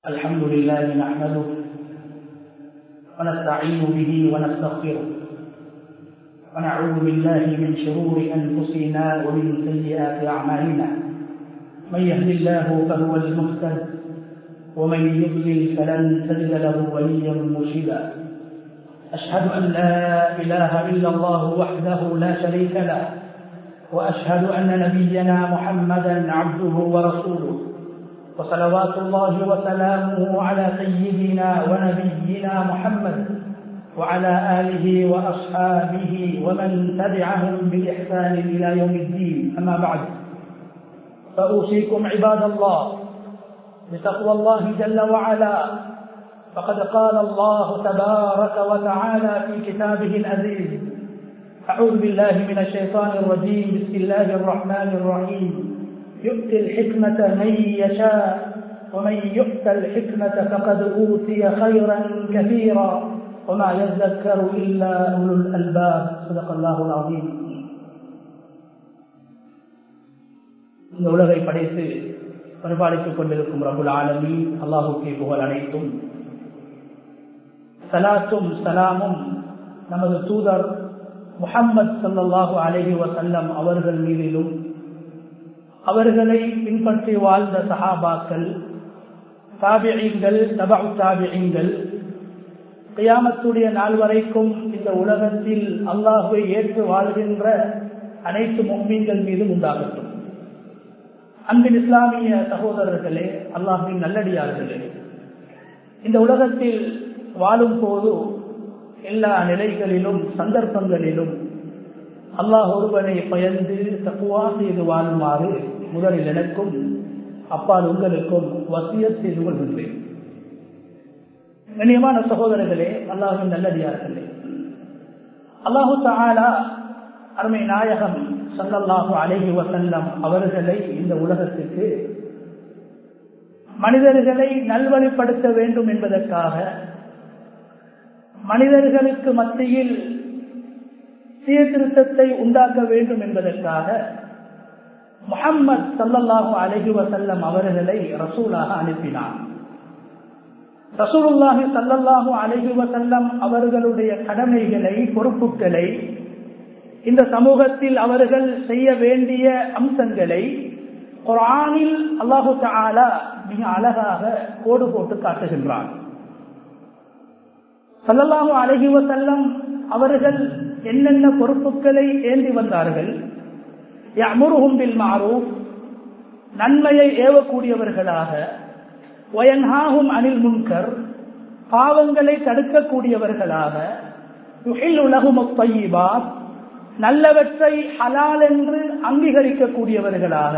الحمد لله نحمده ونستعين به ونستغفره ونعوذ بالله من شرور أنفسنا ومن سيئات أعمالنا من يهد الله فهو المهتد ومن يضلل فلن تجد له وليا مرشدا أشهد أن لا إله إلا الله وحده لا شريك له وأشهد أن نبينا محمدا عبده ورسوله وصلوات الله وسلامه على سيدنا ونبينا محمد وعلى آله وأصحابه ومن تبعهم بإحسان إلى يوم الدين أما بعد فأوصيكم عباد الله بتقوى الله جل وعلا فقد قال الله تبارك وتعالى في كتابه العزيز أعوذ بالله من الشيطان الرجيم بسم الله الرحمن الرحيم يؤتي الحكمة من يشاء ومن يؤت الحكمة فقد أوتي خيرا كثيرا وما يذكر إلا أولو الألباب صدق الله العظيم இந்த உலகை படைத்து பரிபாலித்துக் கொண்டிருக்கும் ரபுல் ஆலமி அல்லாஹுக்கே புகழ் அனைத்தும் சலாத்தும் சலாமும் நமது தூதர் முகம்மது சல்லாஹு அலஹி வசல்லம் அவர்கள் மீதிலும் அவர்களை பின்பற்றி வாழ்ந்த சஹாபாக்கள் தாபியங்கள் தபா தாபியங்கள் கியாமத்துடைய நாள் வரைக்கும் இந்த உலகத்தில் அல்லாஹுவை ஏற்று வாழ்கின்ற அனைத்து மும்மீன்கள் மீதும் உண்டாகட்டும் அன்பின் இஸ்லாமிய சகோதரர்களே அல்லாஹின் நல்லடியார்களே இந்த உலகத்தில் வாழும் போது எல்லா நிலைகளிலும் சந்தர்ப்பங்களிலும் அல்லாஹ் ஒருவனை பயந்து தப்புவா செய்து வாழுமாறு முதலில் எனக்கும் அப்பால் உங்களுக்கும் வசிய செய்து கொள்கின்றேன் கண்ணியமான சகோதரர்களே அல்லாஹின் நல்லடியார்களே அல்லாஹு தாலா அருமை நாயகம் சல்லல்லாஹு அலஹி வசல்லம் அவர்களை இந்த உலகத்துக்கு மனிதர்களை நல்வழிப்படுத்த வேண்டும் என்பதற்காக மனிதர்களுக்கு மத்தியில் சீர்திருத்தத்தை உண்டாக்க வேண்டும் என்பதற்காக முகம்மது சல்லல்லாஹு அலஹி வசல்லம் அவர்களை ரசூலாக அனுப்பினார் ரசூலுல்லாஹி சல்லல்லாஹு அலஹி வசல்லம் அவர்களுடைய கடமைகளை பொறுப்புகளை இந்த சமூகத்தில் அவர்கள் செய்ய வேண்டிய அம்சங்களை குரானில் அல்லாஹு தாலா மிக அழகாக கோடு போட்டு காட்டுகின்றான் சல்லல்லாஹு அலஹி வசல்லம் அவர்கள் என்னென்ன பொறுப்புகளை ஏந்தி வந்தார்கள் அமுருகும்பில் மாறும் நன்மையை ஏவக்கூடியவர்களாக ஒயன்ஹாகும் அனில் முன்கர் பாவங்களை தடுக்கக்கூடியவர்களாக உலகும் பையிபாத் நல்லவற்றை ஹலால் என்று அங்கீகரிக்கக்கூடியவர்களாக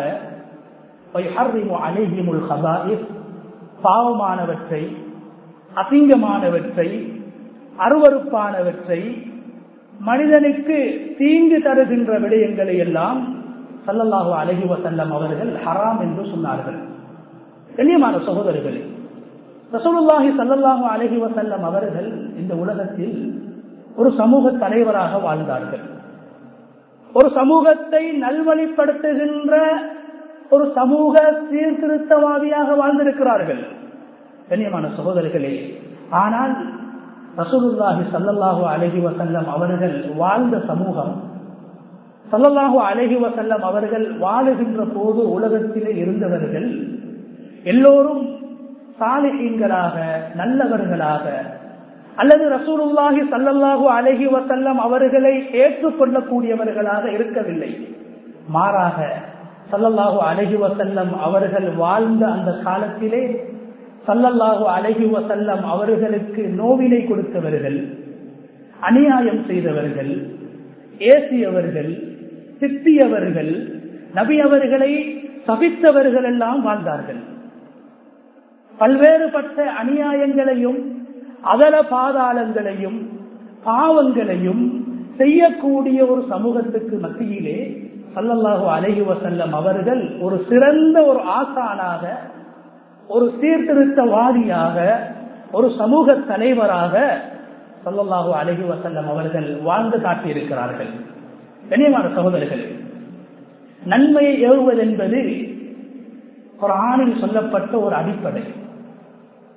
பாவமானவற்றை அசிங்கமானவற்றை அருவறுப்பானவற்றை மனிதனுக்கு தீங்கு தருகின்ற விடயங்களை எல்லாம் சல்லல்லாஹு அலஹி வசல்லம் அவர்கள் ஹராம் என்று சொன்னார்கள் கண்ணியமான சகோதரர்களே ரசூலுல்லாஹி சல்லல்லாஹு அலஹி வசல்லம் அவர்கள் இந்த உலகத்தில் ஒரு சமூக தலைவராக வாழ்ந்தார்கள் ஒரு சமூகத்தை நல்வழிப்படுத்துகின்ற ஒரு சமூக சீர்திருத்தவாதியாக வாழ்ந்திருக்கிறார்கள் கண்ணியமான சகோதரர்களே ஆனால் ரசூலுல்லாஹி சல்லல்லாஹு அலஹி வசல்லம் அவர்கள் வாழ்ந்த சமூகம் சல்லல்லாஹு அலஹி வசல்லம் அவர்கள் வாழுகின்ற போது உலகத்திலே இருந்தவர்கள் எல்லோரும் சாலிஹீன்களாக நல்லவர்களாக அல்லது ரசூலுல்லாஹி சல்லல்லாஹு அலஹி வசல்லம் அவர்களை ஏற்றுக்கொள்ளக்கூடியவர்களாக இருக்கவில்லை மாறாக சல்லல்லாஹு அலஹி வசல்லம் அவர்கள் வாழ்ந்த அந்த காலத்திலே சல்லல்லாஹு அலஹி வசல்லம் அவர்களுக்கு நோவினை கொடுத்தவர்கள் அநியாயம் செய்தவர்கள் ஏசியவர்கள் திட்டியவர்கள் நபி அவர்களை சபித்தவர்கள் எல்லாம் வாழ்ந்தார்கள் பல்வேறுபட்ட அநியாயங்களையும் அதல பாதாளங்களையும் பாவங்களையும் செய்யக்கூடிய ஒரு சமூகத்துக்கு மத்தியிலே சல்லல்லாஹு அலஹி வசல்லம் அவர்கள் ஒரு சிறந்த ஒரு ஆசானாக ஒரு சீர்திருத்தவாதியாக ஒரு சமூக தலைவராக சல்லல்லாஹு அலஹி வசல்லம் அவர்கள் வாழ்ந்து காட்டியிருக்கிறார்கள் கண்ணியமான சகோதரர்கள் நன்மையை ஏவுவது என்பது ஒரு ஆணில் சொல்லப்பட்ட ஒரு அடிப்படை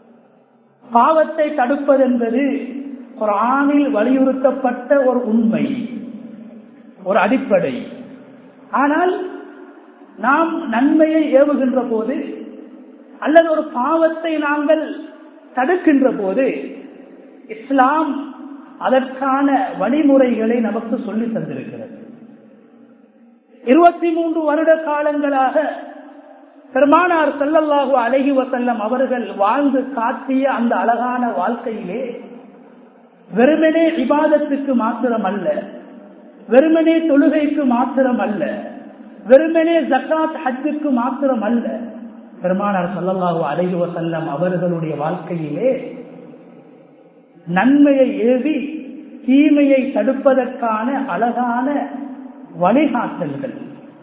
பாவத்தை தடுப்பது என்பது ஒரு ஆணில் வலியுறுத்தப்பட்ட ஒரு உண்மை ஒரு அடிப்படை ஆனால் நாம் நன்மையை ஏவுகின்ற போது அல்லது ஒரு பாவத்தை நாங்கள் தடுக்கின்ற போது இஸ்லாம் அதற்கான வழிமுறைகளை நமக்கு சொல்லி தந்திருக்கிறது இருபத்தி மூன்று வருட காலங்களாக பெருமானார் செல்லல்லாஹு அழகி வசல்லம் அவர்கள் வாழ்ந்து காட்டிய அந்த அழகான வாழ்க்கையிலே வெறுமனே விவாதத்துக்கு மாத்திரம் அல்ல வெறுமனே தொழுகைக்கு மாத்திரம் அல்ல வெறுமனே ஜக்காத் ஹஜ்ஜுக்கு மாத்திரம் அல்ல பெருமானார் சல்லல்லாஹு அலைஹி வசல்லம் அவர்களுடைய வாழ்க்கையிலே நன்மையை ஏவி தீமையை தடுப்பதற்கான அழகான வழிகாட்டல்கள்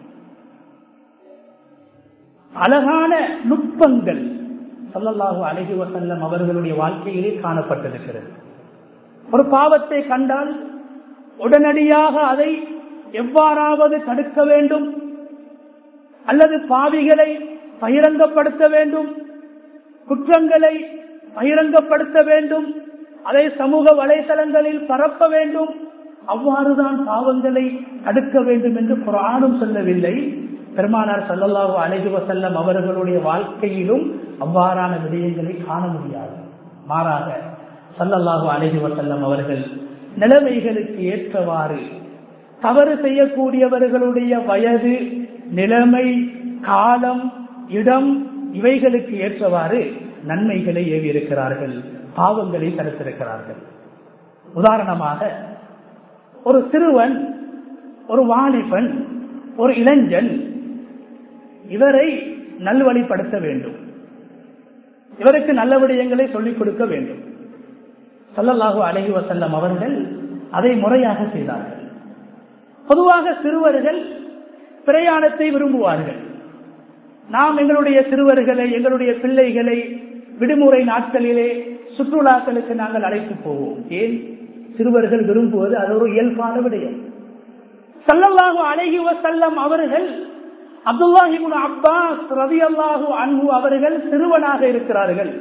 அழகான நுட்பங்கள் சல்லல்லாஹு அழகி வசல்லம் அவர்களுடைய வாழ்க்கையிலே காணப்பட்டிருக்கிறது ஒரு பாவத்தை கண்டால் உடனடியாக அதை எவ்வாறாவது தடுக்க வேண்டும் அல்லது பாவிகளை பகிரங்கப்படுத்த வேண்டும் குற்றங்களை பகிரங்கப்படுத்த வேண்டும் அதை சமூக வலைதளங்களில் பரப்ப வேண்டும் அவ்வாறுதான் பாவங்களை தடுக்க வேண்டும் என்று குரானும் சொல்லவில்லை பெருமானார் சல்லல்லாஹு அலைஹி வசல்லம் அவர்களுடைய வாழ்க்கையிலும் அவ்வாறான விடயங்களை காண முடியாது மாறாக சல்லல்லாஹு அலைஹி வசல்லம் அவர்கள் நிலைமைகளுக்கு ஏற்றவாறு தவறு செய்யக்கூடியவர்களுடைய வயது நிலைமை காலம் இடம் இவைகளுக்கு ஏற்றவாறு நன்மைகளை ஏவியிருக்கிறார்கள் பாவங்களை தடுத்திருக்கிறார்கள் உதாரணமாக ஒரு சிறுவன் ஒரு வாலிபன் ஒரு இளைஞன் இவரை நல்வழிப்படுத்த வேண்டும் இவருக்கு நல்ல விடயங்களை சொல்லிக் கொடுக்க வேண்டும் சல்லல்லாஹு அலஹி வசல்லம் அவர்கள் அதை முறையாக செய்தார்கள் பொதுவாக சிறுவர்கள் பிரயாணத்தை விரும்புவார்கள் நாம் எங்களுடைய சிறுவர்களை எங்களுடைய பிள்ளைகளை விடுமுறை நாட்களிலே சுற்றுலாக்களுக்கு நாங்கள் அழைத்து போவோம் ஏன் சிறுவர்கள் விரும்புவது அது ஒரு இயல்பான விடயம் சல்லல்லாஹு அழகி வசல்லம் அவர்கள் அப்துல்லாஹிபுன் அப்பாஸ் ரவி அல்லாஹு அன்பு அவர்கள் சிறுவனாக இருக்கிறார்கள்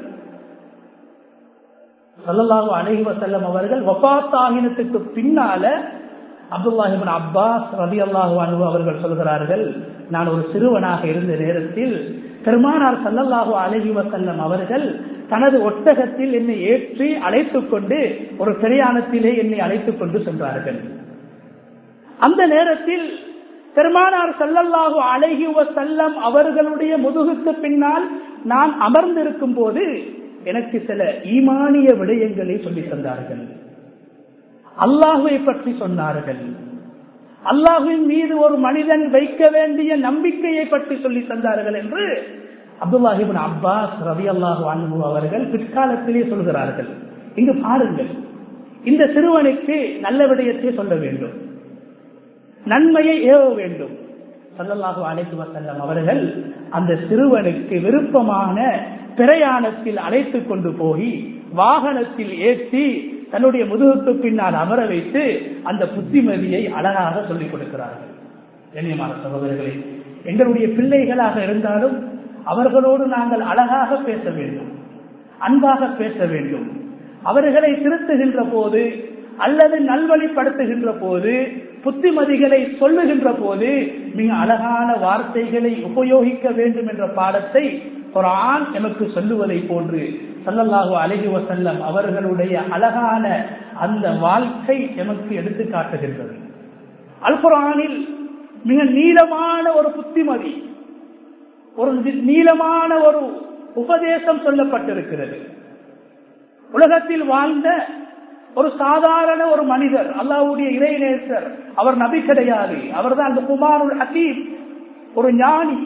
சல்லல்லாஹு அழகி வசல்லம் அவர்கள் வபாத்தாகினத்துக்கு பின்னால அப்துல்லாஹிபின் அப்பாஸ் ரதி அல்லாஹு அன்பு அவர்கள் சொல்கிறார்கள் நான் ஒரு சிறுவனாக இருந்த நேரத்தில் பெருமானார் சல்லல்லாஹு அழகி வசல்லம் அவர்கள் தனது ஒட்டகத்தில் என்னை ஏற்றி அழைத்துக் கொண்டு ஒரு பிரயாணத்திலே என்னை அழைத்துக் கொண்டு சென்றார்கள் அந்த நேரத்தில் பெருமானார் சல்லல்லாஹு அழகி வசல்லம் அவர்களுடைய முதுகுக்கு பின்னால் நான் அமர்ந்திருக்கும் போது எனக்கு சில ஈமானிய விடயங்களை சொல்லி தந்தார்கள் அல்லாஹுவை பற்றி சொன்னார்கள் அல்லாஹுவின் மீது ஒரு மனிதன் வைக்க வேண்டிய நம்பிக்கையை பற்றி சொல்லி தந்தார்கள் என்று அப்துல்லாஹிபின் அப்பாஸ் ரவி அல்லாஹு அன்பு அவர்கள் பிற்காலத்திலே சொல்கிறார்கள் இங்கு பாருங்கள் இந்த சிறுவனுக்கு நல்ல விடயத்தை சொல்ல வேண்டும் நன்மையை ஏவ வேண்டும் சல்லல்லாஹு அழைத்து வசல்லம் அவர்கள் அந்த சிறுவனுக்கு விருப்பமான பிரயாணத்தில் அழைத்து கொண்டு போய் வாகனத்தில் ஏற்றி தன்னுடைய முதுகுக்கு பின்னால் அமர வைத்து அந்த புத்திமதியை அழகாக சொல்லிக் கொடுக்கிறார்கள் கண்ணியமான சகோதரர்களே எங்களுடைய பிள்ளைகளாக இருந்தாலும் அவர்களோடு நாங்கள் அழகாக பேச வேண்டும் அன்பாக பேச வேண்டும் அவர்களை திருத்துகின்ற போது அல்லது நல்வழிப்படுத்துகின்ற போது புத்திமதிகளை சொல்லுகின்ற போது மிக அழகான வார்த்தைகளை உபயோகிக்க வேண்டும் என்ற பாடத்தை ஒரு ஆண் எமக்கு சொல்லுவதை போன்று சல்லல்லாஹு அழகி வசல்லம் அவர்களுடைய அழகான அந்த வாழ்க்கை எமக்கு எடுத்து காட்டுகின்றது அல்குரானில் மிக நீளமான ஒரு புத்திமதி ஒரு நீளமான ஒரு உபதேசம் சொல்லப்பட்டிருக்கிறது உலகத்தில் வாழ்ந்த ஒரு சாதாரண ஒரு மனிதர் அல்லாவுடைய இறைநேசர் அவர் நபி கிடையாது அவர் தான் அந்த குமாருல் ஹசீப் ஒரு ஞானி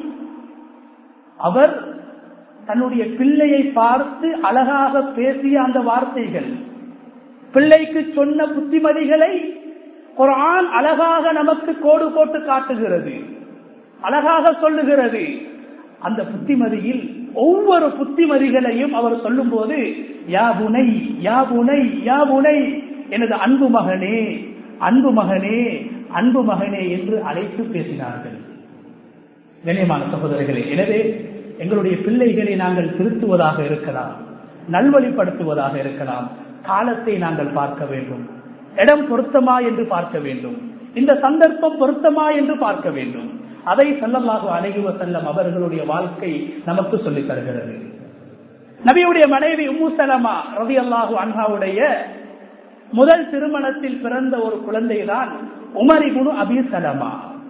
அவர் தன்னுடைய பிள்ளையை பார்த்து அழகாக பேசிய அந்த வார்த்தைகள் பிள்ளைக்கு சொன்ன புத்திமதிகளை ஒரு ஆண் அழகாக நமக்கு கோடு போட்டு காட்டுகிறது அழகாக சொல்லுகிறது அந்த புத்திமதியில் ஒவ்வொரு புத்திமதிகளையும் அவர் சொல்லும் போது யா புனை யா புனை யா புனை எனது அன்பு மகனே அன்பு மகனே அன்பு மகனே என்று அழைத்து பேசினார்கள் கண்ணியமான சகோதரர்களே எனவே எங்களுடைய பிள்ளைகளை நாங்கள் திருத்துவதாக இருக்கலாம் நல்வழிப்படுத்துவதாக இருக்கலாம் காலத்தை நாங்கள் பார்க்க வேண்டும் இடம் பொருத்தமா என்று பார்க்க வேண்டும் இந்த சந்தர்ப்பம் பொருத்தமா என்று பார்க்க வேண்டும் அதை செல்லல்லாக அழகுவ செல்லம் அவர்களுடைய வாழ்க்கை நமக்கு சொல்லித் தருகிறது நபியுடைய மனைவி உம்மு சலமா ரவி அல்லாஹு அன்ஹாவுடைய முதல் திருமணத்தில் பிறந்த ஒரு குழந்தைதான் உமரி குரு அபி சலமா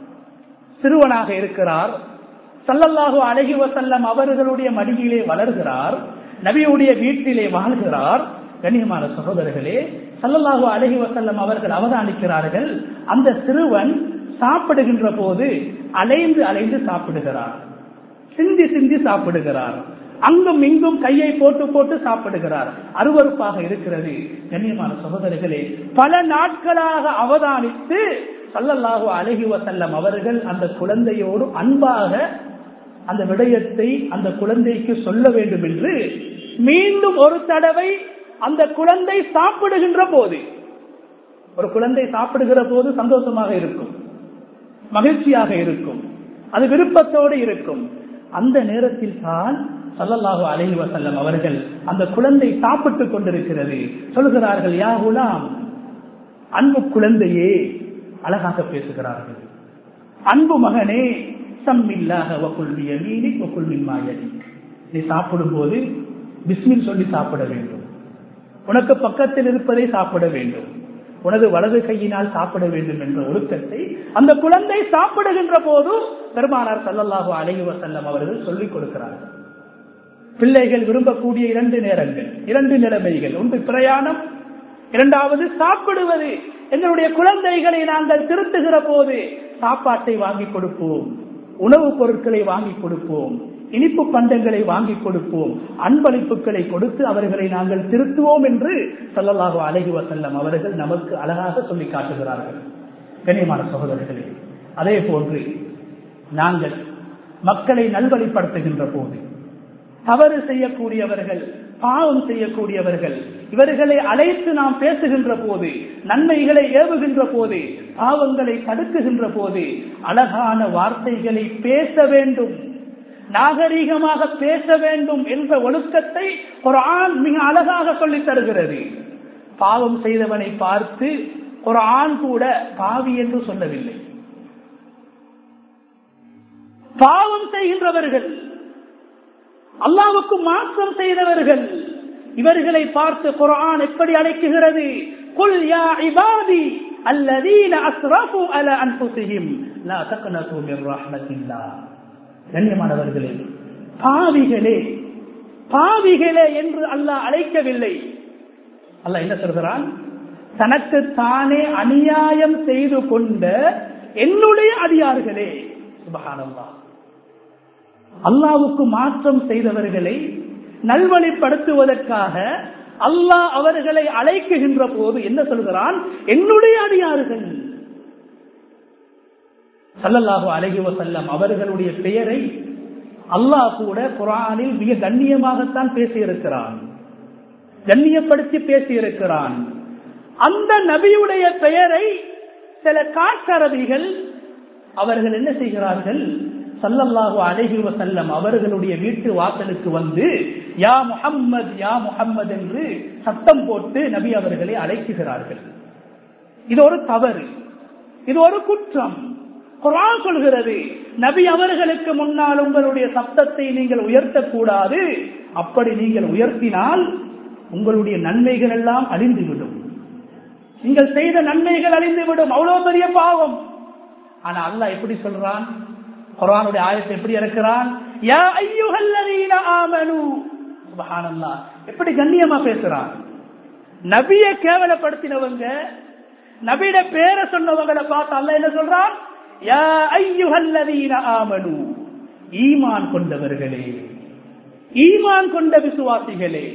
சிறுவனாக இருக்கிறார் சல்லல்லாஹு அழகி வசல்லம் அவர்களுடைய மடியிலே வளர்கிறார் நபியுடைய வீட்டிலே வாழ்கிறார் கண்ணியமான சகோதரர்களே சல்லல்லாஹு அழகி வசல்லம் அவர்கள் அவதானிக்கிறார்கள் அந்த சிறுவன் சாப்பிடுகின்ற போது அலைந்து அலைந்து சாப்பிடுகிறார் சிந்தி சிந்தி சாப்பிடுகிறார் அங்கும் இங்கும் கையை போட்டு போட்டு சாப்பிடுகிறார் அருவறுப்பாக இருக்கிறது கண்ணியமான சகோதரர்களே பல நாட்களாக அவதானித்து சல்லல்லாஹு அழகி வசல்லம் அவர்கள் அந்த குழந்தையோடு அன்பாக அந்த விடயத்தை அந்த குழந்தைக்கு சொல்ல வேண்டும் என்று மீண்டும் ஒரு தடவை அந்த குழந்தை சாப்பிடுகின்ற போது ஒரு குழந்தை சாப்பிடுகிற போது சந்தோஷமாக இருக்கும் மகிழ்ச்சியாக இருக்கும் அது விருப்பத்தோடு இருக்கும் அந்த நேரத்தில் தான் சல்லல்லாஹு அலஹி வசல்லம் அவர்கள் அந்த குழந்தை சாப்பிட்டுக் கொண்டிருக்கிறது சொல்கிறார்கள் யா குலாம் அன்பு குழந்தையே அழகாக பேசுகிறார்கள் அன்பு மகனே சம்மில்லாக வக்குல்விய மீனி வக்குல்வின் மாயதி நீ சாப்பிடும் போது பிஸ்மில் சொல்லி சாப்பிட வேண்டும் உனக்கு பக்கத்தில் இருப்பதை சாப்பிட வேண்டும் உனது வலது கையினால் சாப்பிட வேண்டும் என்ற ஒழுக்கத்தை அந்த குழந்தை சாப்பிடுகின்ற போது பெருமானார் சல்லல்லாஹு அலைஹி வசல்லம் அவர்கள் சொல்லிக் கொடுக்கிறார்கள் பிள்ளைகள் விரும்பக்கூடிய இரண்டு நேரங்கள் இரண்டு நிலைமைகள் ஒன்று பிரயாணம் இரண்டாவது சாப்பிடுவது எங்களுடைய குழந்தைகளை நாங்கள் திருத்துகிற போது சாப்பாட்டை வாங்கி கொடுப்போம் உணவுப் பொருட்களை வாங்கி கொடுப்போம் இனிப்பு பண்டங்களை வாங்கி கொடுப்போம் அன்பளிப்புகளை கொடுத்து அவர்களை நாங்கள் திருத்துவோம் என்று சொல்லலாக அழகி வசல்லம் அவர்கள் நமக்கு அழகாக சொல்லி காட்டுகிறார்கள் கண்ணியமான சகோதரர்களே அதே போன்று நாங்கள் மக்களை நல்வழிப்படுத்துகின்ற போது தவறு செய்யக்கூடியவர்கள் பாவம் செய்யக்கூடியவர்கள் இவர்களை அழைத்து நாம் பேசுகின்ற போது நன்மைகளை ஏவுகின்ற போது பாவங்களை தடுக்குகின்ற போது அழகான வார்த்தைகளை பேச வேண்டும் நாகரீகமாக பேச வேண்டும் என்ற ஒழுக்கத்தை ஒரு ஆண் மிக அழகாக சொல்லித் தருகிறது பாவம் செய்தவனை பார்த்து ஒரு ஆண் கூட பாவி என்று சொல்லவில்லை பாவம் செய்கின்றவர்கள் அல்லாவுக்கு மாற்றம் செய்தவர்கள் இவர்களை பார்த்து குரான் எப்படி அழைக்குகிறது குல் யா இபாதி அல்லதீன அஸ்ரஃபு அல அன்ஃபுஸிஹிம் லா தக்னது மின் ரஹ்மத்தில்லாஹ் கண்ணியமானவர்களே பாவிகளே பாவிகளே என்று அல்லாஹ் அழைக்கவில்லை அல்லாஹ் என்ன சொல்கிறான் தனக்கு தானே அநியாயம் செய்து கொண்ட என்னுடைய அடியார்களே சுபகானல்லா அல்லாவுக்கு மாற்றம் செய்தவர்களை நல்வழிப்படுத்துவதற்காக அல்லாஹ் அவர்களை அழைக்குகின்ற போது என்ன சொல்கிறான் என்னுடைய அடியார்கள் சல்லல்லாஹு அலஹி வசல்லம் அவர்களுடைய பெயரை அல்லாஹ் கூட குரானில் மிக கண்ணியமாகத்தான் பேசியிருக்கிறான் கண்ணியப்படுத்தி பேசியிருக்கிறான் அந்த நபியுடைய பெயரை சில காட்டரபிகள் அவர்கள் என்ன செய்கிறார்கள் சல்லல்லாஹு அலஹி வசல்லம் அவர்களுடைய வீட்டு வாசலுக்கு வந்து யா முஹம்மது யா முஹம்மது என்று சத்தம் போட்டு நபி அவர்களை அழைக்குகிறார்கள் இது ஒரு தவறு இது ஒரு குற்றம் குரான் சொல்கிறது நபி அவர்களுக்கு முன்னால் உங்களுடைய சப்தத்தை நீங்கள் உயர்த்தக்கூடாது அப்படி நீங்கள் உயர்த்தினால் உங்களுடைய நன்மைகள் எல்லாம் அழிந்துவிடும் நீங்கள் செய்த நன்மைகள் அழிந்துவிடும் அவ்வளவு பெரிய பாவம் ஆனா அல்லாஹ் எப்படி சொல்றான் குரானுடைய ஆயத்தை எப்படி இருக்கிறான் எப்படி கண்ணியமா பேசுறான் நபிய கேவலப்படுத்தினவங்க நபியிட பேரை சொன்னவங்களை பார்த்து அல்ல என்ன சொல்றான் ஈமான் கொண்டவர்களே ஈமான் கொண்ட விசுவாசிகளே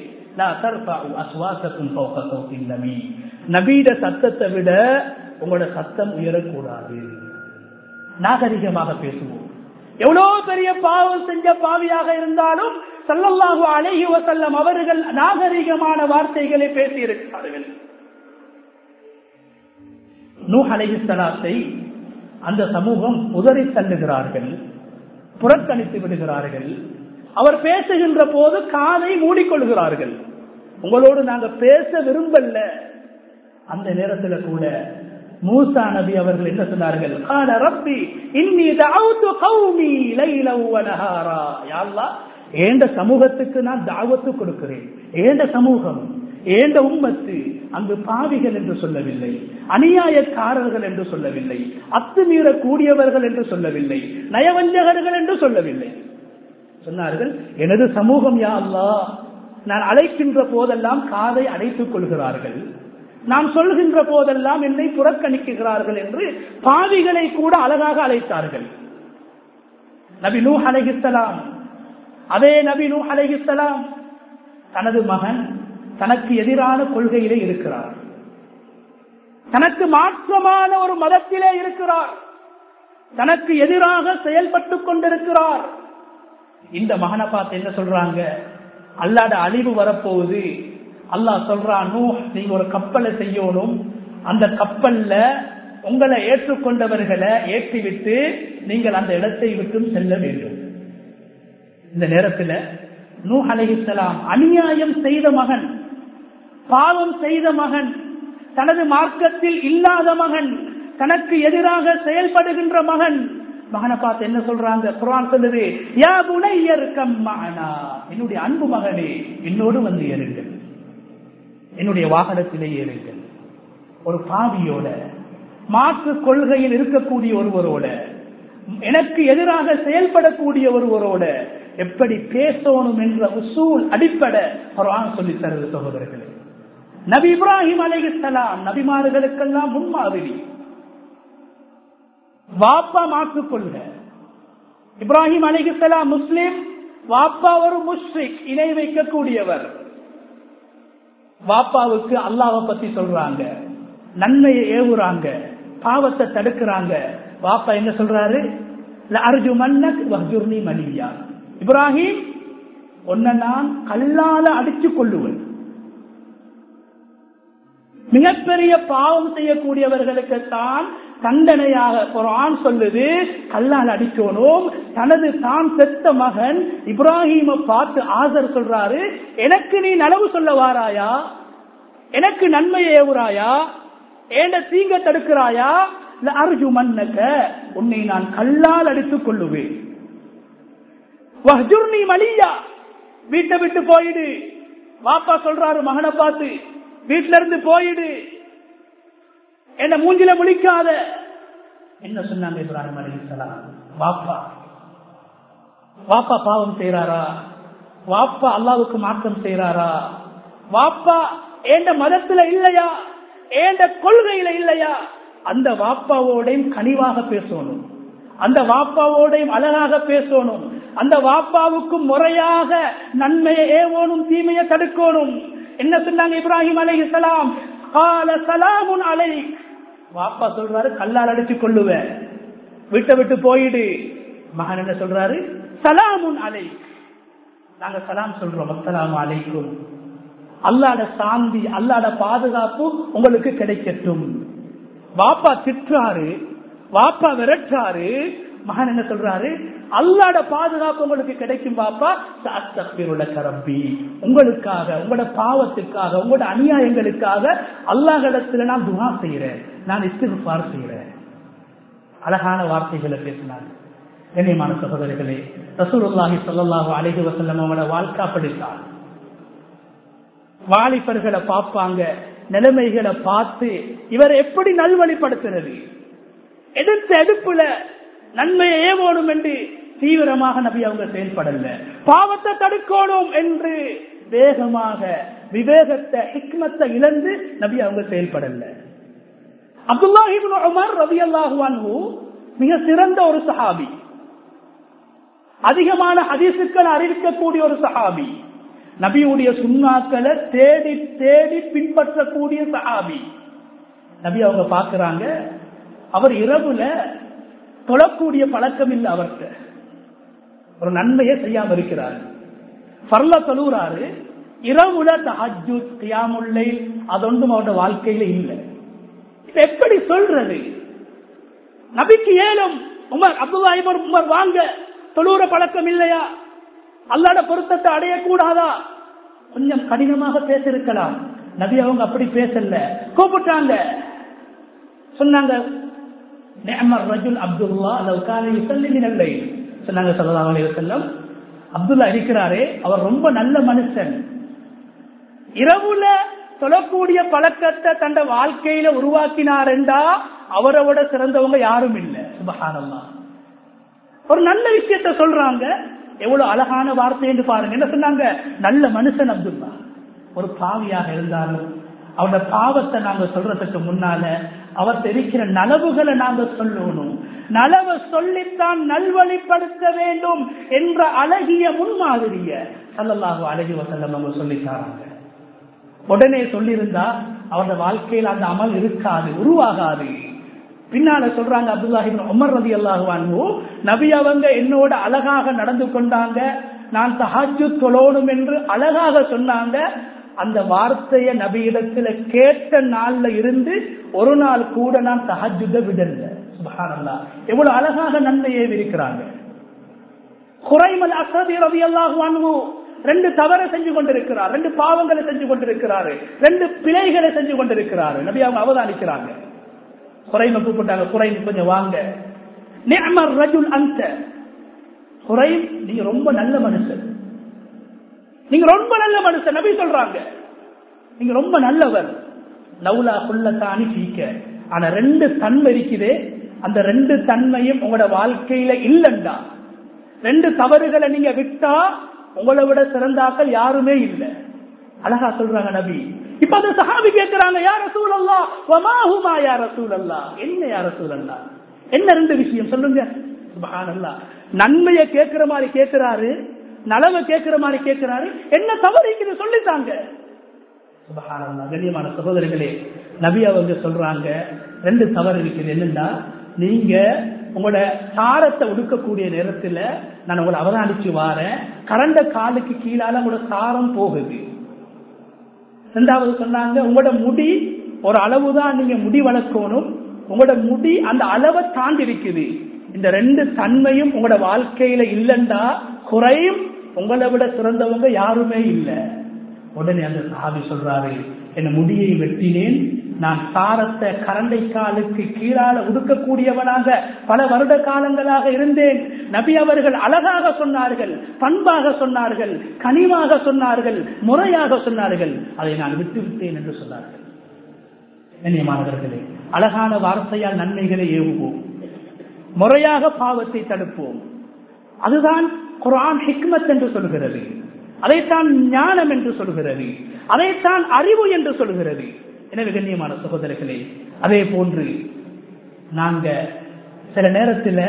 நபீட சத்தத்தை விட உங்களோட சத்தம் உயரக்கூடாது நாகரிகமாக பேசுவோம் எவ்வளவு பெரிய பாவம் செஞ்ச பாவியாக இருந்தாலும் சல்லல்லாஹு அழகி வசல்லம் அவர்கள் நாகரிகமான வார்த்தைகளை பேசி இருக்கிறார்கள் நூ அலைஹிஸ்லாத்தை அந்த சமூகம் உதறி தள்ளுகிறார்கள் புறக்கணித்து விடுகிறார்கள் அவர் பேசுகின்ற போது காதை மூடிக்கொள்கிறார்கள் உங்களோடு நாங்க பேச விரும்பல அந்த நேரத்தில் கூட மூசா நபி அவர்கள் என்ன சொன்னார்கள் கால ரப்பி இன்னி தஅவுது கௌமி லைலவ வனஹாரா யா அல்லாஹ் ஏண்ட சமூகத்துக்கு நான் தாவத்து கொடுக்கிறேன் ஏண்ட சமூகம் ஏண்ட உம்மத்து அங்கு பாவிகள் என்று சொல்லவில்லை அநியாயக்காரர்கள் என்று சொல்லவில்லை அத்துமீற கூடியவர்கள் என்று சொல்லவில்லை நயவஞ்சகர்கள் என்று சொல்லவில்லை சொன்னார்கள் எனது சமூகம் யா அல்லாஹ் நான் அழைக்கின்ற போதெல்லாம் காதை அடைத்துக் கொள்கிறார்கள் நாம் சொல்கின்ற போதெல்லாம் என்னை புறக்கணிக்கிறார்கள் என்று பாவிகளை கூட அழகாக அழைத்தார்கள் நபி நூ அலைஹிஸ்ஸலாம் அதே நபி நூ அலைஹிஸ்ஸலாம் தனது மகன் தனக்கு எதிரான கொள்கையிலே இருக்கிறார் தனக்கு மாற்றமான ஒரு மதத்திலே இருக்கிறார் தனக்கு எதிராக செயல்பட்டுக் கொண்டிருக்கிறார் இந்த மகனை பார்த்து என்ன சொல்றாங்க அல்லாட அழிவு வரப்போகுது அல்லாஹ் சொல்றான் நூ நீங்க ஒரு கப்பலை செய்யணும் அந்த கப்பல்ல உங்களை ஏற்றுக்கொண்டவர்களை ஏற்றிவிட்டு நீங்கள் அந்த இடத்தை விட்டும் செல்ல வேண்டும் இந்த நேரத்தில் நூ அலைஹிஸ்ஸலாம் அநியாயம் செய்த மகன் பாவம் செய்த மகன் தனது மார்க்கத்தில் இல்லாத மகன் தனக்கு எதிராக செயல்படுகின்ற மகன் மகனை பார்த்து என்ன சொல்றாங்க குரான் சொல்லுது யா புனையர்க்கம் மகனா என்னுடைய அன்பு மகனே என்னோடு வந்து ஏறுங்கள் என்னுடைய வாகனத்திலே ஏறுங்கள் ஒரு பாவியோட மாற்று கொள்கையில் இருக்கக்கூடிய ஒருவரோட எனக்கு எதிராக செயல்படக்கூடிய ஒருவரோட எப்படி பேசணும் என்ற உசூல் அடிப்படை குரான் சொல்லி தருது சகோதரர்களே நபி இப்ராஹிம் அலைஹிஸ்ஸலாம் நபிமார்களுக்கெல்லாம் முன்மாதிரி வாப்பா மாற்றுக் கொள்க இப்ராஹிம் அலிகலாம் முஸ்லிம் வாப்பா ஒரு முஸ்லிக் இணை வைக்கக்கூடியவர் வாப்பாவுக்கு அல்லாவை பத்தி சொல்றாங்க நன்மையை ஏவுறாங்க பாவத்தை தடுக்கிறாங்க வாப்பா என்ன சொல்றாரு அர்ஜு மன்னக் வஹ்ஜுர்னி மலியா இப்ராஹிம் உன்னை நான் கல்லால அடித்துக் கொள்ளுவேன் மிகப்பெரிய பாவம் செய்யக்கூடியவர்களுக்கு தான் தண்டனையாக குரான் சொல்லுது கல்லால் அடிக்கணும் தனது தான் பெத்த மகன் இப்ராஹிம பார்த்து ஆசர் சொல்றாரு எனக்கு நீ நனவு சொல்ல வாராயா எனக்கு நன்மையை ஏவுறாயா ஏண்ட தீங்க தடுக்கிறாயா இல்ல அர்ஜு மன்னக்க உன்னை நான் கல்லால் அடித்துக் கொள்ளுவேன் வஹ்ஜுர்னி மலியா வீட்டை விட்டு போயிடு வாப்பா சொல்றாரு மகனை பார்த்து வீட்டுல இருந்து போயிடு என்ன மூஞ்சில முழிக்காத என்ன சொன்னாங்க இப்ராஹிம் அலிசலாம் வாப்பா வாப்பா பாவம் செய்யறாரா வாப்பா அல்லாவுக்கு மாற்றம் செய்யறாரா வாப்பா ஏண்ட மதத்துல இல்லையா ஏண்ட கொள்கையில இல்லையா அந்த வாப்பாவோடையும் கனிவாக பேசணும் அந்த வாப்பாவோடையும் அழகாக பேசணும் அந்த வாப்பாவுக்கும் முறையாக நன்மையை ஏவோனும் தீமையை தடுக்கணும் என்ன சொன்னாங்க இப்ராஹிம் அலை இஸ்லாம் கால சலாமுன் அலை வாப்பா சொல்றாரு கல்லால் அடிச்சு கொள்ளுவேன் விட்ட விட்டு போயிடு மகன் என்ன சொல்றாரு சலாமுன் அலை நாங்க சலாம் சொல்றோம் அஸ்லாம் அலைக்கும் அல்லாட சாந்தி அல்லாட பாதுகாப்பு உங்களுக்கு கிடைக்கட்டும் வாப்பா திட்டுறாரு வாப்பா விரட்டுறாரு மகன் என்ன சொல்றாரு அல்லாட பாதுகாப்பு உங்களுக்கு கிடைக்கும் பாப்பா சாஸ்திர கரம்பி உங்களுக்காக உங்களோட பாவத்துக்காக உங்களோட அநியாயங்களுக்காக அல்லாஹிடத்துல நான் துவா செய்யறேன் நான் இஸ்திஃபார் செய்யறேன் அழகான வார்த்தைகளை பேசினார் கண்ணியமான சகோதரிகளே ரசூலுல்லாஹி சொல்லல்லாஹு அலைஹி வசல்லம் அவங்களோட வாழ்க்கை அப்படித்தான் வாலிபர்களை பார்ப்பாங்க நிலைமைகளை பார்த்து இவர் எப்படி நல்வழிப்படுத்துறது எடுத்த எடுப்புல நன்மையை ஏவோடும் என்று தீவிரமாக நபி அவங்க செயல்படல பாவத்தை தடுக்கணும் என்று வேகமாக விவேகத்தை ஹிக்மத்தை இழந்து நபி அவங்க செயல்படல அப்துல்லாஹிபின் உமர் ரவி அல்லாஹுவான்ஹூ மிக சிறந்த ஒரு சஹாபி அதிகமான ஹதீசுக்கள் அறிவிக்கக்கூடிய ஒரு சஹாபி நபியுடைய சுண்ணாக்களை தேடி தேடி பின்பற்றக்கூடிய சஹாபி நபி அவங்க பாக்குறாங்க அவர் இரவுல தொழக்கூடிய பழக்கம் இல்லை அவர்கிட்ட ஒரு நன்மையை செய்யாம இருக்கிறார் பர்ல தொழுகிறாரு இரவுல தஹஜு தியாமுல்லை அதொன்றும் அவருடைய வாழ்க்கையில இல்லை இப்ப எப்படி சொல்றது நபிக்கு ஏலும் உமர் அப்துல்லா உமர் வாங்க தொழுகிற பழக்கம் இல்லையா அல்லாட பொருத்தத்தை அடையக்கூடாதா கொஞ்சம் கடினமாக பேசிருக்கலாம் நபி அவங்க அப்படி பேசல கூப்பிட்டாங்க சொன்னாங்க அப்துல்லா சொன்னாங்க செல்லம் அப்துல்லா இருக்கிறாரே அவர் ரொம்ப நல்ல மனுஷன் இரவுல சொல்லக்கூடிய பழக்கத்தை தந்த வாழ்க்கையில உருவாக்கினார் என்றா அவரை விட சிறந்தவங்க யாரும் இல்லை சுபகானம்மா ஒரு நல்ல விஷயத்த சொல்றாங்க எவ்வளவு அழகான வார்த்தை என்று பாருங்க என்ன சொன்னாங்க நல்ல மனுஷன் அப்துல்லா ஒரு பாவியாக இருந்தாலும் அவரோட பாவத்தை நாங்க சொல்றதுக்கு முன்னால அவர் தெரிக்கிற நலவுகளை நாங்க சொல்லணும் நலவை சொல்லித்தான் நல்வழிப்படுத்த வேண்டும் என்ற அழகிய முன்மாதிரிய சல்லல்லாஹு அழகி வசல்லம் அவங்க சொல்லித்தாராங்க உடனே சொல்லியிருந்தா அவரோட வாழ்க்கையில் அந்த அமல் இருக்காது உருவாகாது பின்னால சொல்றாங்க அப்துல்லாஹிபின் உமர் ரதி அல்லாஹுவான்வோ நபி அவங்க என்னோட அழகாக நடந்து கொண்டாங்க நான் தஹாஜு தொழணும் என்று அழகாக சொன்னாங்க அந்த வார்த்தைய நபியிடத்துல கேட்ட நாள்ல இருந்து ஒரு நாள் கூட நான் தஹஜுத விடல சுபஹானல்லா எவ்வளவு அழகாக நன்மையை விரிக்கிறாங்க குறைமல் அசதி ரவி அல்லாஹுவான்வோ ரெண்டு தவறை செஞ்சு கொண்டிருக்கிறார் ரெண்டு பாவங்களை செஞ்சு கொண்டிருக்கிறாரு ரெண்டு பிழைகளை செஞ்சு கொண்டிருக்கிறாரு நபி அவங்க அவதானிக்கிறாங்க குறைம கூப்பிட்டாங்க குறைம் கொஞ்சம் வாங்க நிஅமர் ரஜுல் அந்த குறைம் நீங்க ரொம்ப நல்ல மனுஷன் நீங்க ரொம்ப நல்ல மனுஷன் நபி சொல்றாங்க நீங்க ரொம்ப நல்லவர் லவுலா குள்ளத்தானி சீக்க ஆனா ரெண்டு தன்மை இருக்குது அந்த ரெண்டு தன்மையும் உங்களோட வாழ்க்கையில இல்லண்டா ரெண்டு தவறுகளை நீங்க விட்டா உங்களை விட சிறந்தாக்கள் யாருமே இல்லை அழகா சொல்றாங்க நபி இப்ப அந்த சஹாபி கேட்கிறாங்க யார சூழல்லா வமாஹுமா யார சூழல்லா என்ன யார சூழல்லா என்ன ரெண்டு விஷயம் சொல்லுங்க சுபஹானல்லா நன்மையை கேட்கிற மாதிரி கேட்கிறாரு நலவை கேட்கிற மாதிரி கேட்கிறாரு என்ன தவறு சொல்லித்தாங்க சுபஹானல்லா கண்ணியமான சகோதரர்களே நபி அவங்க சொல்றாங்க ரெண்டு தவறு இருக்குது என்னன்னா நீங்க உங்களோட சாரத்தை ஒடுக்கக்கூடிய நேரத்துல நான் உங்களை அவதானிச்சு வாரேன் கரண்ட காலுக்கு கீழால உங்களோட சாரம் போகுது ரெண்டாவது சொன்னாங்க உங்களோட முடி ஒரு அளவுதான் நீங்க முடி வளர்க்கணும் உங்களோட முடி அந்த அளவை தாண்டி இருக்குது இந்த ரெண்டு தன்மையும் உங்களோட வாழ்க்கையில இல்லைண்டா குறையும் உங்களை விட சிறந்தவங்க யாருமே இல்லை உடனே அந்த சாபி சொல்றாரு என் முடியை வெட்டினேன் நான் சாரத்தை கரண்டை காலுக்கு கீழால உடுக்கக்கூடியவனாக பல வருட காலங்களாக இருந்தேன் நபி அவர்கள் அழகாக சொன்னார்கள் பண்பாக சொன்னார்கள் கனிவாக சொன்னார்கள் முறையாக சொன்னார்கள் அதை நான் விட்டு விட்டேன் என்று சொன்னார்கள் கண்ணியமானவர்களே அழகான வார்த்தையால் நன்மைகளை ஏவுவோம் முறையாக பாவத்தை தடுப்போம் அதுதான் குரான் ஹிக்மத் என்று சொல்கிறது அதைத்தான் ஞானம் என்று சொல்கிறது அதைத்தான் அறிவு என்று சொல்கிறது எனவே கண்ணியமான சகோதரர்களே அதே போன்று நாங்க சில நேரத்தில்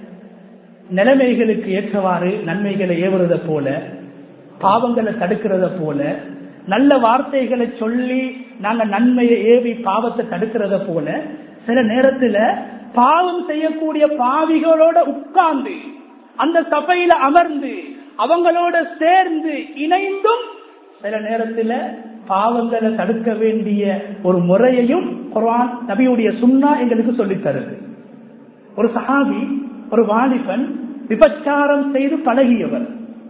நிலைமைகளுக்கு ஏற்றவாறு நன்மைகளை ஏவுறத போல பாவங்களை தடுக்கிறத போல நல்ல வார்த்தைகளை சொல்லி நாங்க நன்மையை ஏவி பாவத்தை தடுக்கிறத போல சில நேரத்துல பாவம் செய்யக்கூடிய பாவிகளோட உட்கார்ந்து அந்த சபையில அமர்ந்து அவங்களோட சேர்ந்து இணைந்தும் சில நேரத்துல பாவங்களை தடுக்க வேண்டிய ஒரு முறையையும் குர்ஆன் நபியுடைய சுண்ணா எங்களுக்கு சொல்லித் தருது ஒரு சஹாபி ஒரு வாலிபன் விபச்சாரம் செய்து பழகியவர்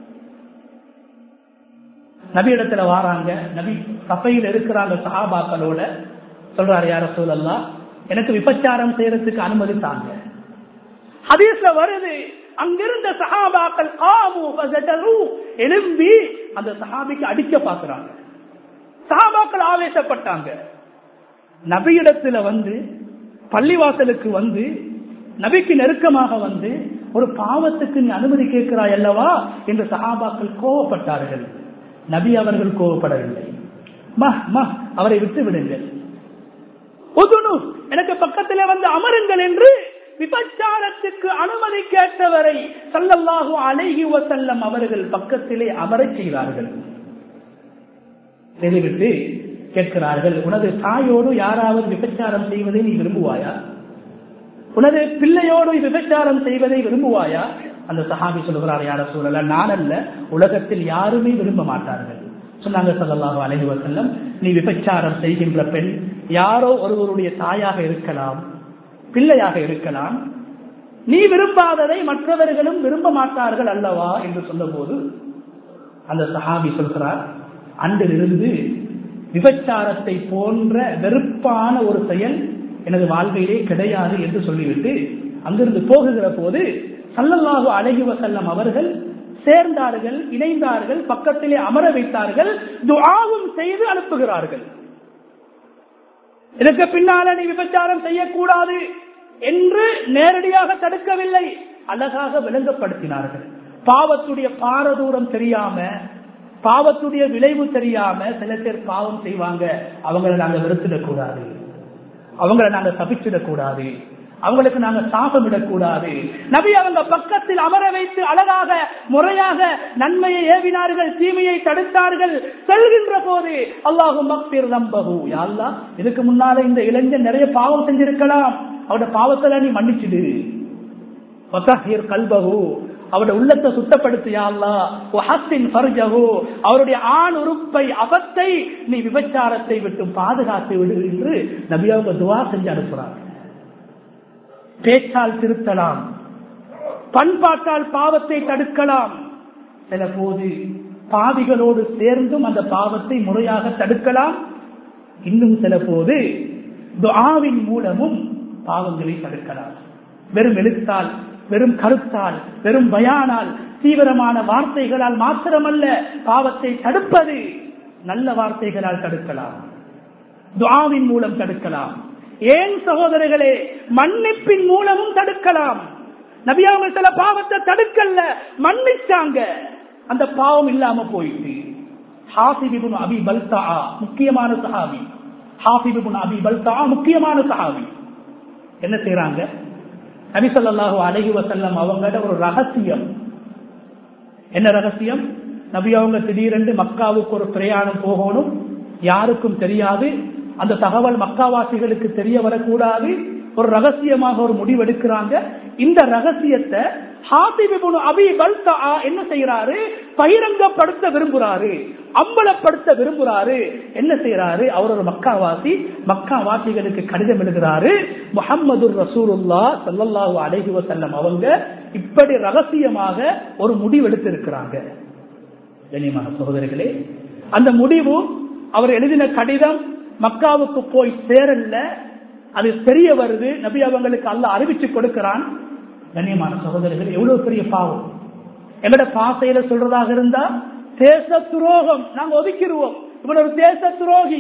நபி இடத்துல வாராங்க நபி சபையில் இருக்கிறாங்க சஹாபாக்களோட சொல்றாரு யார சூழல்லா எனக்கு விபச்சாரம் செய்யறதுக்கு அனுமதி தாங்க ஹதீஸ்ல வருது அங்கிருந்த சஹாபாக்கள் காமு ஃபஸஜரு எழும்பி அந்த சஹாபிக்கு அடிக்க பாக்குறாங்க சஹாபாக்கள் ஆவேசப்பட்டாங்க நபியிடத்துல வந்து பள்ளிவாசலுக்கு வந்து நபிக்கு நெருக்கமாக வந்து ஒரு பாவத்துக்கு நீ அனுமதி கேட்கிறாய் அல்லவா என்று சஹாபாக்கள் கோவப்பட்டார்கள் நபி அவர்கள் கோவப்படவில்லை மஹ் மஹ் அவரை விட்டு விடுங்கள் உதுனு எனக்கு பக்கத்திலே வந்து அமருங்கள் என்று விபச்சாரத்துக்கு அனுமதி கேட்டவரை சல்லல்லாஹு அலைஹி வசல்லம் அவர்கள் பக்கத்திலே அமரச் செய்தார்கள் செய்துவிட்டு கேட்கிறார்கள் உனது தாயோடு யாராவது விபச்சாரம் செய்வதை நீ விரும்புவாயா உனது பிள்ளையோடு விபச்சாரம் செய்வதை விரும்புவாயா அந்த சஹாபி சொல்கிறார் யார சூழல நான் அல்ல உலகத்தில் யாருமே விரும்ப மாட்டார்கள் சொன்னாங்க சல்லாஹு அலைஹி வசல்லம் நீ விபச்சாரம் செய்கின்ற பெண் யாரோ ஒருவருடைய தாயாக இருக்கலாம் பிள்ளையாக இருக்கலாம் நீ விரும்பாததை மற்றவர்களும் விரும்ப மாட்டார்கள் அல்லவா என்று சொன்னபோது அந்த சஹாபி சொல்கிறார் அன்றிலிருந்து விபச்சாரத்தை போன்ற வெறுப்பான ஒரு செயல் எனது வாழ்க்கையிலே கிடையாது என்று சொல்லிவிட்டு அங்கிருந்து போகுகிற போது சல்லல்லாஹு அழகி வசல்லம் அவர்கள் சேர்ந்தார்கள் இணைந்தார்கள் பக்கத்திலே அமர வைத்தார்கள் துஆவும் செய்து அனுப்புகிறார்கள் இதற்கு பின்னால நீ விபச்சாரம் செய்யக்கூடாது என்று நேரடியாக தடுக்கவில்லை அழகாக விளங்கப்படுத்தினார்கள் பாவத்துடைய பாரதூரம் தெரியாம பாவத்துடைய விளைவு தெரியாம சில பேர் பாவம் செய்வாங்க அவங்களை நாங்க வெறுத்துடக்கூடாது அவங்களை நாங்க தப்பிச்சிடக்கூடாது அவங்களுக்கு நாங்க சாபமிடக்கூடாது நபி அவங்க பக்கத்தில் அமர வைத்து அழகாக முறையாக நன்மையை ஏவினார்கள் தீமையை தடுத்தார்கள் செல்கின்ற போது அல்லாஹும் மக்பிர் நம்பகு யாழ்லா இதுக்கு முன்னால இந்த இளைஞன் நிறைய பாவம் செஞ்சிருக்கலாம் அவட பாவத்துல நீ மன்னிச்சிடு கல்பகு அவருடைய உள்ளத்தை சுத்தப்படுத்தியாள்லா அவருடைய ஆண் உறுப்பை அபத்தை நீ விபச்சாரத்தை விட்டு பாதுகாத்து விடு என்று நபி அவங்க துவா செஞ்சு அனுப்புறாங்க பேச்சால் திருத்தலாம் பண்பாட்டால் பாவத்தை தடுக்கலாம் சில போது பாவிகளோடு சேர்ந்தும் அந்த பாவத்தை முறையாக தடுக்கலாம் இன்னும் சில போது துஆவின் மூலமும் பாவங்களை தடுக்கலாம் வெறும் எழுத்தால் வெறும் கருத்தால் வெறும் பயானால் தீவிரமான வார்த்தைகளால் மாத்திரமல்ல பாவத்தை தடுப்பது நல்ல வார்த்தைகளால் தடுக்கலாம் துவாவின் மூலம் தடுக்கலாம் ஏன் சகோதரர்களே மன்னிப்பின் மூலமும் தடுக்கலாம் நபியாவங்க சில பாவத்தை தடுக்கல மன்னிச்சாங்க அந்த பாவம் இல்லாம போயிட்டு ஹாசிபிபுன் அபி பல்தா முக்கியமான சஹாபி ஹாசிபிபுன் அபி பல்தா முக்கியமான சஹாபி என்ன செய்யறாங்க நபிசல்லாஹு அலஹி வசல்லம் அவங்களோட ஒரு ரகசியம் என்ன ரகசியம் நபி அவங்க திடீரென்று மக்காவுக்கு ஒரு பிரயாணம் போகணும் யாருக்கும் தெரியாது அந்த தகவல் மக்காவாசிகளுக்கு தெரிய வரக்கூடாது ஒரு ரகசியமாக ஒரு முடிவெடுக்கிறாங்க இந்த ரகசியத்தை அபி பல்தா என்ன செய்யறாரு பகிரங்கப்படுத்த விரும்புறாரு அம்பலப்படுத்த விரும்புறாரு என்ன செய்யறாரு அவர் ஒரு மக்காவாசி மக்காவாசிகளுக்கு கடிதம் எழுதுகிறாரு முகமது ரசூலுல்லா சல்லல்லாஹு அலைஹி வசல்லம் அவங்க இப்படி ரகசியமாக ஒரு முடிவு எடுத்திருக்கிறாங்க கண்ணியமான சகோதரிகளே அந்த முடிவு அவர் எழுதின கடிதம் மக்காவுக்கு போய் சேரல அது தெரிய வருது நபி அவங்களுக்கு அல்ல அறிவிச்சு கொடுக்கிறான் கண்ணியமான சகோதரர்கள் எவ்வளவு பெரிய பாவம் எங்கட பாசையில சொல்றதாக இருந்தா தேச துரோகம் நாங்க ஒதுக்கிடுவோம் இவன் ஒரு தேச துரோகி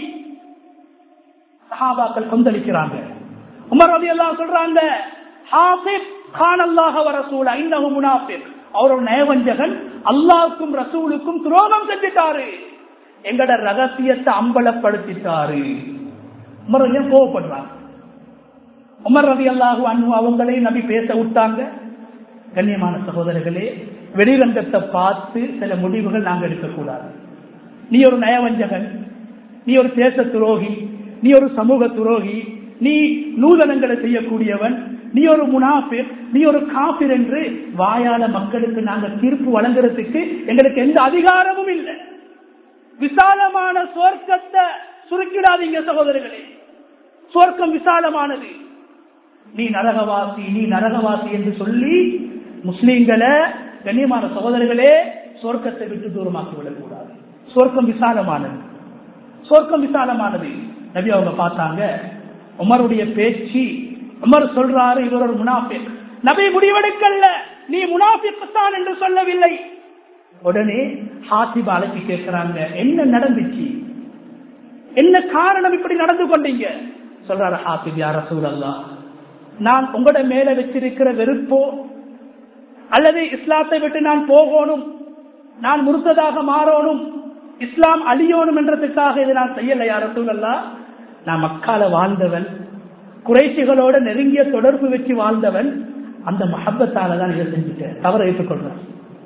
சஹாபாக்கள் கொந்தளிக்கிறாங்க உமர் ரவி எல்லாம் சொல்றாங்க ஹாஃபிப் கான் அல்லாஹ வரசூல இன்னஹு முனாஃபிக் அவர் ஒரு நயவஞ்சகன் அல்லாவுக்கும் ரசூலுக்கும் துரோகம் செஞ்சிட்டாரு எங்கட ரகசியத்தை அம்பலப்படுத்திட்டாரு உமர் ஏன் கோவப்படுறாங்க உமர் ரவி அல்லாஹூ அன்பு அவங்களே நபி பேச விட்டாங்க கண்ணியமான சகோதரர்களே வெளிரங்கத்தை பார்த்து சில முடிவுகள் நாங்கள் எடுக்கக்கூடாது நீ ஒரு நயவஞ்சகன் நீ ஒரு தேச துரோகி நீ ஒரு சமூக துரோகி நீ நூதனங்களை செய்யக்கூடியவன் நீ ஒரு முனாஃபிர் நீ ஒரு காபிர் என்று வாயால மக்களுக்கு நாங்கள் தீர்ப்பு வழங்குறதுக்கு எங்களுக்கு எந்த அதிகாரமும் இல்லை விசாலமான சுவர்க்கத்தை சுருக்கிடாதீங்க சகோதரர்களே சுவர்க்கம் விசாலமானது நீ நரகவாசி நீ நரகவாசி என்று சொல்லி முஸ்லீம்களை கண்ணியமான சகோதரர்களே சொர்க்கத்தை விட்டு தூரமாக்கி விடக்கூடாது சொர்க்கம் விசாலமானது சொர்க்கம் விசாலமானது நபி அவங்க பார்த்தாங்க உமருடைய பேச்சு உமர் சொல்றாரு இவர் ஒரு முனாஃபிக் நபி முடிவெடுக்கல்ல நீ முனாஃபிக்குத்தான் என்று சொல்லவில்லை உடனே ஹாசிபா அழைச்சி கேட்கிறாங்க என்ன நடந்துச்சு என்ன காரணம் இப்படி நடந்து கொண்டீங்க சொல்றாரு ஹாசிப் யார சூழல்லா நான் உங்களோட மேல வச்சிருக்கிற வெறுப்போ அல்லது இஸ்லாத்தை விட்டு நான் போகணும் நான் முறுத்ததாக மாறணும் இஸ்லாம் அழியணும் என்றதுக்காக இதை நான் செய்யல யார சூழல்லா நான் மக்கால வாழ்ந்தவன் குறைசிகளோட நெருங்கிய தொடர்பு வச்சு வாழ்ந்தவன் அந்த மஹப்பத்தால தான் இதை செஞ்சுட்டேன் தவற ஏற்றுக்கொள்றேன்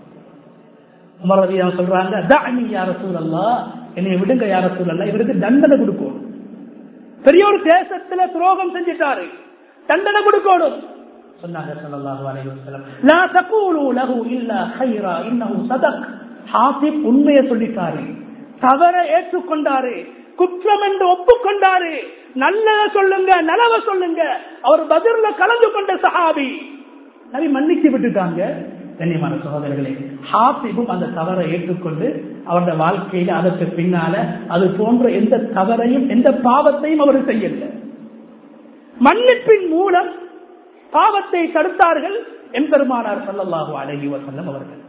உமரதியா சொல்றாங்க தானி யார சூழல்லா என்னை விடுங்க யார சூழல்லா இவருக்கு தண்டனை கொடுக்கும் பெரிய ஒரு தேசத்துல துரோகம் செஞ்சிட்டாரு தண்டனை கொடுக்கணும் சொன்னாங்க ஸல்லல்லாஹு அலைஹி வஸல்லம் லா தகூலு லஹு இல்லா கைரா இன்னஹு சதக் ஹாசிப் உண்மையை சொல்லிட்டாரு தவற ஏற்றுக்கொண்டாரு குற்றம் என்று ஒப்புக்கொண்டாரு நல்லத சொல்லுங்க நலவ சொல்லுங்க அவர் பதிர்ல கலந்து கொண்ட சஹாபி நபி மன்னிச்சு விட்டுட்டாங்க கண்ணியமான சகோதரர்களே ஹாசிபும் அந்த தவறை ஏற்றுக்கொண்டு அவருடைய வாழ்க்கையில அதற்கு பின்னால அது போன்ற எந்த தவறையும் எந்த பாவத்தையும் அவர் செய்யல மன்னிப்பின் மூலம் பாவத்தை தடுத்தார்கள் எம்பெருமானார் சல்லல்லாஹு அலைஹி வஸல்லம் அவர்கள்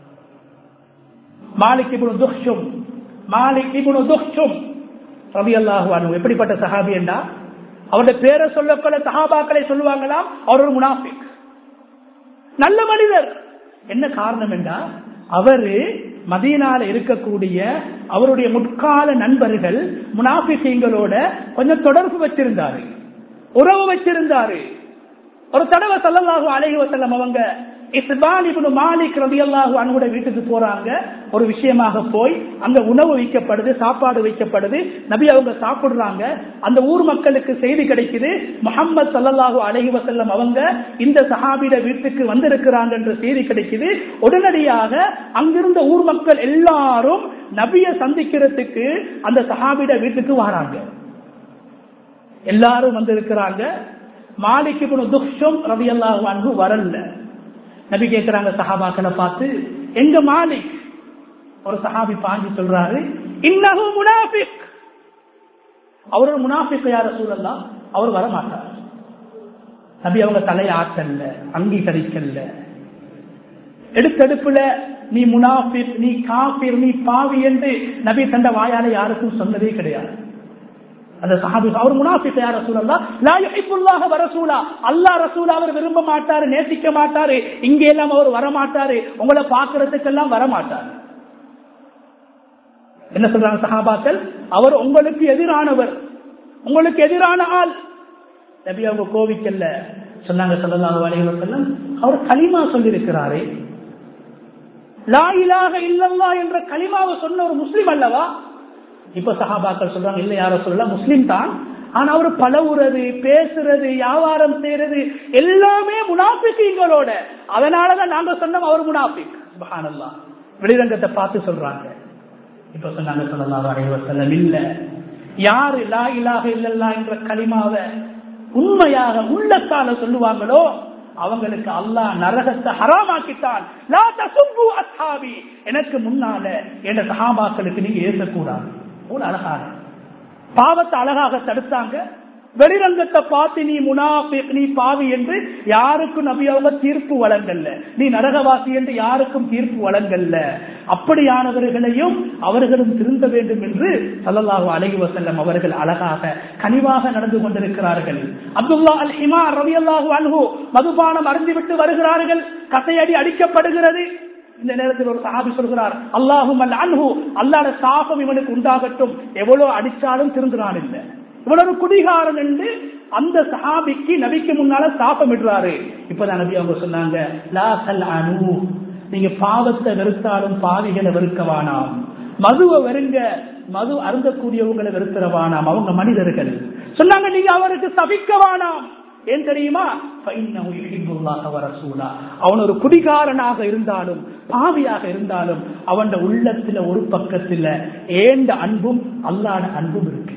மாலிக் இப்னு துஹ்ஷும் மாலிக் இப்னு துஹ்ஷும் ரலியல்லாஹு அன்ஹு எப்படிப்பட்ட சஹாபி என்றா அவருடைய பேரை சொல்லப்பட சஹாபாக்களை சொல்லுவாங்களாம் அவர் ஒரு முனாஃபிக் நல்ல மனிதர் என்ன காரணம் என்றா அவரு மதீனால இருக்கக்கூடிய அவருடைய முற்கால நண்பர்கள் முனாபிசீங்களோட கொஞ்சம் தொடர்பு வச்சிருந்தாரு உறவு வச்சிருந்தாரு ஒரு தடவை சல்லல்லாஹு அலைஹி வஸல்லம் அவங்க இஸ்பான் இப்னு மாலிக் ரலியல்லாஹு அன்ஹுட வீட்டுக்கு போறாங்க ஒரு விஷயமாக போய் அங்க உணவு வைக்கப்படுது சாப்பாடு வைக்கப்படுது நபி அவங்க சாப்பிடுறாங்க அந்த ஊர் மக்களுக்கு செய்தி கிடைக்குது முகமது சல்லல்லாஹு அலைஹி வஸல்லம் அவங்க இந்த சஹாபிட வீட்டுக்கு வந்திருக்கிறாங்க என்ற செய்தி கிடைக்குது உடனடியாக அங்கிருந்த ஊர் மக்கள் எல்லாரும் நபிய சந்திக்கிறதுக்கு அந்த சஹாபிட வீட்டுக்கு வராங்க எல்லாரும் வந்திருக்கிறாங்க மாலிக் இப்னு துக்ஷம் ரலியல்லாஹு அன்ஹு வரல நபி கேட்கிறாங்க சஹாபாக்களை பார்த்து எங்க மாலிக் ஒரு சஹாபி பாஞ்சி சொல்றாரு இன்னஹு முனாஃபிக் அவர் ஒரு முனாஃபிக் யார சூழல்லாம் அவர் வர மாட்டார் நபி அவங்க தலையை ஆட்டல்ல அங்கீகரிக்கல எடுத்தெடுப்புல நீ முனாஃபிக் நீ காபிர் நீ பாவி என்று நபி தந்த வாயால யாருக்கும் சொன்னதே கிடையாது அந்த சஹாபி அவர் முனாஃபிக் யார் ரசூலல்லா லா யுஹிப்புல்லாஹ வ ரசூலா அல்லாஹ் ரசூலா அவர் விரும்ப மாட்டாரு நேசிக்க மாட்டாரு இங்க எல்லாம் அவர் வர மாட்டாரு உங்களை பாக்குறதுக்கெல்லாம் வர மாட்டாரு என்ன சொல்றாங்க சஹாபாக்கள் அவர் உங்களுக்கு எதிரானவர் உங்களுக்கு எதிரான ஆள் நபி அவங்க கோவிக்கல்ல சொன்னாங்க சொல்லலாம் வலைவசல்லம் அவர் களிமா சொல்லியிருக்கிறாரே லா இலாக இல்லல்லா என்ற களிமாவை சொன்ன ஒரு முஸ்லிம் அல்லவா இப்ப சஹாபாக்கள் சொல்றாங்க இல்ல யாரோ சொல்ல முஸ்லிம் தான் ஆனா அவர் பழவுறது பேசுறது வியாபாரம் செய்யறது எல்லாமே முனாபிக்கீங்களோட அதனாலதான் நாங்க சொன்னோம் அவர் முனாபிக் சுபஹானல்லா வெளிரங்கத்தை பார்த்து சொல்றாங்க இப்ப சொன்னாங்க சொல்லலாம் அலைவசல்லம் இல்ல யாரு லா இலாக இல்லல்லா என்ற களிமாவை உண்மையாக உள்ளத்தால சொல்லுவாங்களோ அவங்களுக்கு அல்லாஹ் நரகத்தை ஹராமாக்கிட்டான் லா தசுப்பு அஸ்ஹாபி எனக்கு முன்னால என்ற சஹாபாக்களுக்கு நீங்க ஏசக்கூடாது ஒரு அழகாக பாவத்தை அழகாக தடுத்தாங்க வெளிரங்கத்தை பார்த்து நீ முனாஃபிக் நீ பாவி என்று யாருக்கும் நபி அவங்க தீர்ப்பு வழங்கல்ல நீ நரகவாசி என்று யாருக்கும் தீர்ப்பு வழங்கல்ல அப்படியானவர்களையும் அவர்களும் திருந்த வேண்டும் என்று சல்லல்லாஹு அலைஹி வசல்லம் அவர்கள் அழகாக கனிவாக நடந்து கொண்டிருக்கிறார்கள் அப்துல்லா அல் ஹிமா ரவி அல்லாஹு அன்ஹு மதுபானம் அறிந்துவிட்டு வருகிறார்கள் கசையடி அடிக்கப்படுகிறது இந்த நேரத்தில் ஒரு சஹாபி சொல்கிறார் அல்லாஹும் அல் அன்ஹு அல்லாட சாபம் இவனுக்கு உண்டாகட்டும் எவ்வளவு அடிச்சாலும் திருந்துறான் இல்லை இவ்வளவு குடிகாரன் என்று அந்த சஹாபிக்கு நபிக்கு முன்னால சாபம் இடுறாரு இப்பதான் நபி அவங்க சொன்னாங்க லா சல் அனு நீங்க பாவத்தை வெறுத்தாலும் பாவிகளை வெறுக்கவானாம் மதுவை வெறுங்க மது அருந்தக்கூடியவங்களை வெறுக்கிறவானாம் அவங்க மனிதர்கள் சொன்னாங்க நீங்க அவருக்கு சபிக்கவானாம் ஏன் தெரியுமா அவன் ஒரு குடிகாரனாக இருந்தாலும் பாவியாக இருந்தாலும் அவன் உள்ளத்துல ஒரு பக்கத்துல ஏண்ட அன்பும் அல்லாட அன்பும் இருக்கு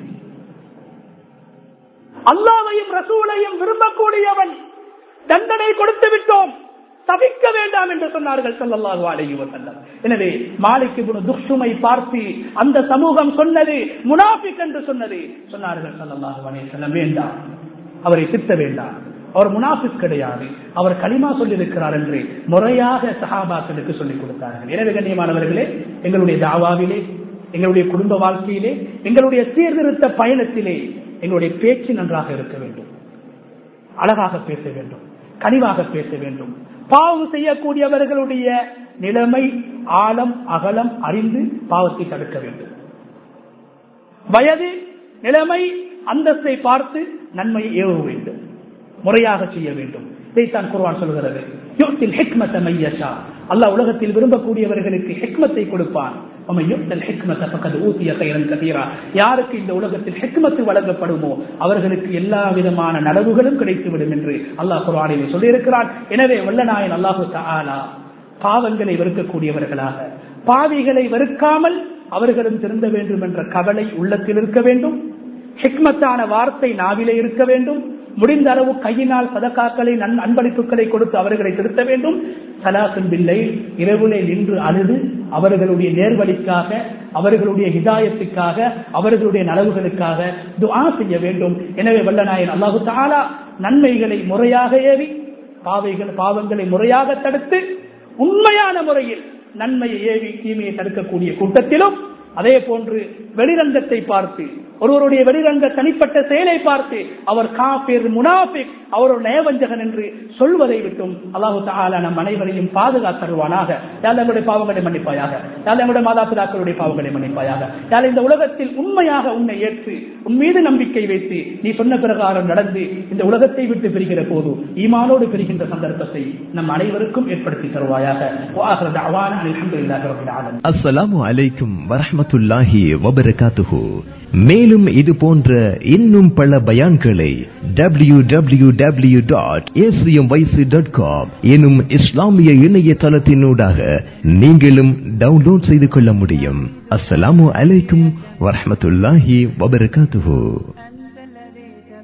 அல்லாவையும் ரசூலையும் விரும்பக்கூடியவன் தண்டனை கொடுத்து விட்டோம் தவிக்க வேண்டாம் என்று சொன்னார்கள் சொல்லல்லாஹு அலைஹி வஸல்லம் எனவே மாலிக் இப்னு துக்ஷுமை பார்த்து அந்த சமூகம் சொன்னது முனாஃபிக் என்று சொன்னது சொன்னார்கள் சொல்லல்லாஹு அலைஹி வஸல்லம் வேண்டாம் அவரை திட்ட வேண்டாம் அவர் முனாஃபிக் கிடையாது அவர் களிமா சொல்லியிருக்கிறார் என்று முறையாக சஹாபாக்களுக்கு சொல்லிக் கொடுத்தார்கள் எனவே கண்ணியமானவர்களே எங்களுடைய தாவாவிலே எங்களுடைய குடும்ப வாழ்க்கையிலே எங்களுடைய சீர்திருத்த பயணத்திலே எங்களுடைய பேச்சு நன்றாக இருக்க வேண்டும் அழகாக பேச வேண்டும் கனிவாக பேச வேண்டும் பாவம் செய்யக்கூடியவர்களுடைய நிலைமை ஆழம் அகலம் அறிந்து பாவத்தை தடுக்க வேண்டும் வயது நிலைமை அந்தஸ்தை பார்த்து நன்மையை ஏவ வேண்டும் முறையாக செய்ய வேண்டும் இதைத்தான் குர்வான் சொல்கிறது அல்லா உலகத்தில் விரும்பக்கூடியவர்களுக்கு ஹெக்மத்தை கொடுப்பான் யாருக்கு இந்த உலகத்தில் ஹெக்மத்து வழங்கப்படுமோ அவர்களுக்கு எல்லா விதமான நலவுகளும் கிடைத்துவிடும் என்று அல்லாஹ் குர்ஆனிலே சொல்லியிருக்கிறான் எனவே வல்லநாயன் அல்லாஹு தாலா பாவங்களை வெறுக்கக்கூடியவர்களாக பாவிகளை வெறுக்காமல் அவர்களும் திருந்த வேண்டும் என்ற கவலை உள்ளத்தில் இருக்க வேண்டும் ஹெக்மத்தான வார்த்தை நாவிலே இருக்க வேண்டும் முடிந்த அளவு கையினால் சதக்காக்களை நன் அன்பளிப்புகளை கொடுத்து அவர்களை திருத்த வேண்டும் சலாசன் பிள்ளை இரவுலே நின்று அழுது அவர்களுடைய நேர்வழிக்காக அவர்களுடைய ஹிதாயத்துக்காக அவர்களுடைய நலவுகளுக்காக துஆ செய்ய வேண்டும் எனவே வல்லநாயன் அல்லாஹு தாலா நன்மைகளை முறையாக ஏவி பாவைகள் பாவங்களை முறையாக தடுத்து உண்மையான முறையில் நன்மையை ஏவி தீமையை தடுக்கக்கூடிய கூட்டத்திலும் அதே போன்று வெளிரங்கத்தை பார்த்து ஒருவருடைய வெளிரங்க தனிப்பட்ட செயலை பார்த்து அவர் காபிர் முனாபிக் அவர் ஒரு நயவஞ்சகன் என்று சொல்வதை விட்டும் அல்லாஹு தாலா நம் அனைவரையும் பாதுகாத்தருவானாக யார் எங்களுடைய பாவங்களை மன்னிப்பாயாக யார் எங்களுடைய மாதா பிதாக்களுடைய பாவங்களை மன்னிப்பாயாக யார் இந்த உலகத்தில் உண்மையாக உன்னை ஏற்று உன் மீது நம்பிக்கை வைத்து நீ சொன்ன பிரகாரம் நடந்து இந்த உலகத்தை விட்டு பிரிகிற போது ஈமானோடு பிரிகின்ற சந்தர்ப்பத்தை நம் அனைவருக்கும் ஏற்படுத்தி தருவாயாக அஸ்ஸலாமு அலைக்கும் வரஹ்மத்துல்லாஹி வபரகாத்துஹு மேலும் இது போன்ற இன்னும் பல பயான்களை W W W dot dot com எனும் இஸ்லாமிய இணையதளத்தினூடாக நீங்களும் டவுன்லோட் செய்து கொள்ள முடியும் அஸ்ஸலாமு அலைக்கும் வரஹ்மத்துல்லாஹி வபரகாத்துஹு